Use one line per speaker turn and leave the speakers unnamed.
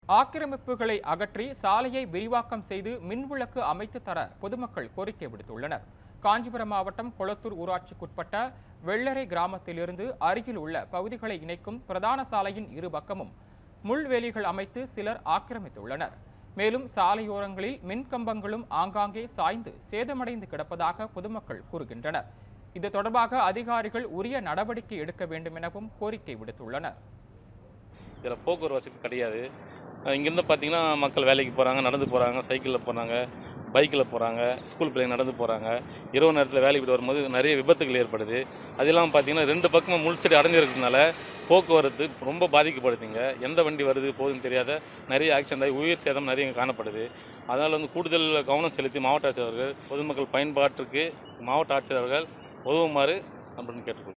ஆக்கிரமிப்புகளை அகற்றி சாலையை விரிவாக்கம் செய்து மின்விளக்கு அமைத்து தர பொதுமக்கள் கோரிக்கை விடுத்துள்ளனர் காஞ்சிபுரம் மாவட்டம் கொளத்தூர் ஊராட்சிக்குட்பட்ட வெள்ளரை கிராமத்திலிருந்து அருகில் உள்ள பகுதிகளை இணைக்கும் பிரதான சாலையின் இரு பக்கமும் முள்வேலிகள் அமைத்து சிலர் ஆக்கிரமித்துள்ளனர் மேலும் சாலையோரங்களில் மின்கம்பங்களும் ஆங்காங்கே சாய்ந்து சேதமடைந்து கிடப்பதாக பொதுமக்கள் கூறுகின்றனர் இது தொடர்பாக அதிகாரிகள் உரிய நடவடிக்கை எடுக்க வேண்டும் எனவும் கோரிக்கை விடுத்துள்ளனர்
இதில் போக்குவரத்து வசதி கிடையாது அஹ் இங்கேருந்து பார்த்தீங்கன்னா மக்கள் வேலைக்கு போகிறாங்க நடந்து போகிறாங்க சைக்கிளில் போகிறாங்க பைக்கில் போகிறாங்க ஸ்கூல் பிள்ளைங்க நடந்து போகிறாங்க இரவு நேரத்தில் வேலைக்கு போயிட்டு வரும்போது நிறைய விபத்துகள் ஏற்படுது அது இல்லாமல் பார்த்தீங்கன்னா ரெண்டு பக்கமும் முள்செடி அடைஞ்சிருக்கிறதுனால போக்குவரத்து ரொம்ப பாதிக்கப்படுதுங்க எந்த வண்டி வருது போகுதுன்னு தெரியாத நிறைய ஆக்சிடென்ட் ஆகி உயிர் சேதம் நிறைய இங்க காணப்படுது அதனால் வந்து கூடுதல் கவனம் செலுத்தி மாவட்ட ஆட்சியர்கள் பொதுமக்கள் பயன்பாட்டிற்கு மாவட்ட ஆட்சியர்கள் உதவுமாறு அப்படின்னு கேட்டுக்கொள்கிறேன்